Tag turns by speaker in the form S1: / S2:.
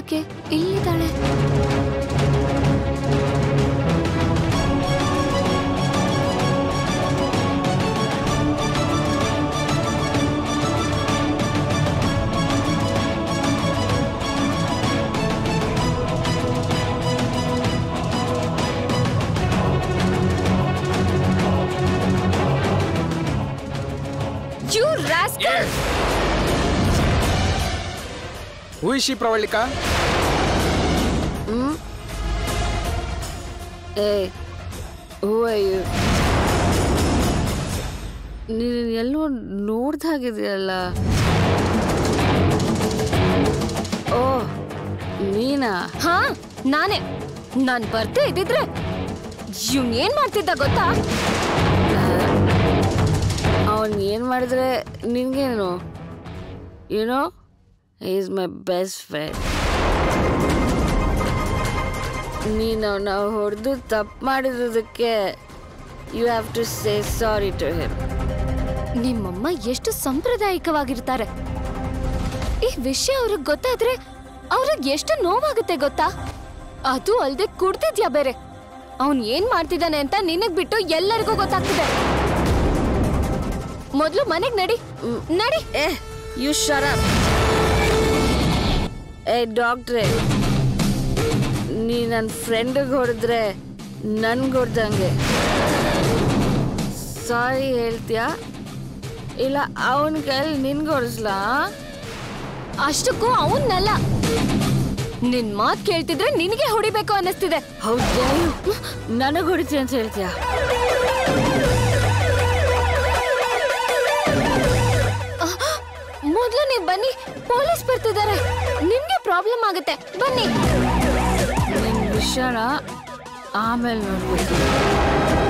S1: ಯಾಕೆ ಇಲ್ಲಿದ್ದಾಳೆ
S2: you rascal
S3: who is she Pravallika
S4: ಏ ಹೂ ಅಯ್ಯೋ ನೀನು ಎಲ್ಲೋ ನೋಡ್ದಾಗಿದೆಯಲ್ಲ ಓ ನೀನಾ
S2: ಹಾ ನಾನೇ ನಾನ್ ಬರ್ದೇ ಇದ್ದಿದ್ರೆ ಇವ್ನ್ ಏನ್ ಮಾಡ್ತಿದ್ದ ಗೊತ್ತಾ
S4: ಅವನ್ ಏನು ಮಾಡಿದ್ರೆ ನಿನ್ಗೇನು you know is my best friend ನೀನು ಅವನ ಹೊಡೆದು ತಪ್ಪು ಮಾಡಿರೋದಕ್ಕೆ you have to say sorry to him
S2: ನಿಮ್ಮಮ್ಮ ಎಷ್ಟು ಸಾಂಪ್ರದಾಯಿಕವಾಗಿರ್ತಾರೆ ಈ ವಿಷಯ ಅವ್ರಿಗೆ ಗೊತ್ತಾದ್ರೆ ಅವ್ರಿಗೆ ಎಷ್ಟು ನೋವಾಗುತ್ತೆ ಗೊತ್ತಾ ಅದು ಅಲ್ದೆ ಕುಡ್ತಿದ್ಯಾ ಬೇರೆ ಅವನ್ ಏನ್ ಮಾಡ್ತಿದ್ದಾನೆ ಅಂತ ನಿನಗ್ ಬಿಟ್ಟು ಎಲ್ಲರಿಗೂ ಗೊತ್ತಾಗ್ತಿದೆ ಮೊದ್ಲು ಮನೆಗ್ ನಡಿ ಮ್, ನಡಿ
S4: ಏ ಯು ಶರಪ್ ಏ ಡಾಕ್ಟ್ರೆ ನೀ ನನ್ನ ಫ್ರೆಂಡಿಗೆ ಹೊಡೆದ್ರೆ ನನ್ಗೆ ಹೊಡೆದಂಗೆ ಸಾರಿ ಹೇಳ್ತೀಯಾ ಇಲ್ಲ ಅವನ ಕೈಲಿ ನಿನ್ಗೆ ಹೊಡೆಸ್ಲಾ
S2: ಅಷ್ಟಕ್ಕೂ ಅವನ್ನಲ್ಲ ನಿನ್ ಮಾತ್ ಕೇಳ್ತಿದ್ರೆ ನಿನಗೆ ಹೊಡಿಬೇಕು ಅನ್ನಿಸ್ತಿದೆ
S4: ಹೌದಾ ನನಗೆ ಹೊಡಿತೀನಿ ಅಂತ ಹೇಳ್ತೀಯಾ
S2: ಮೊದ್ಲು ನೀವ್ ಬನ್ನಿ ಪೊಲೀಸ್ ಬರ್ತಿದ್ದಾರೆ ನಿಮ್ಗೆ ಪ್ರಾಬ್ಲಮ್ ಆಗುತ್ತೆ ಬನ್ನಿ
S4: ನಿನ್ನ ವಿಷಯನ ಆಮೇಲೆ ನೋಡ್ಬೇಕು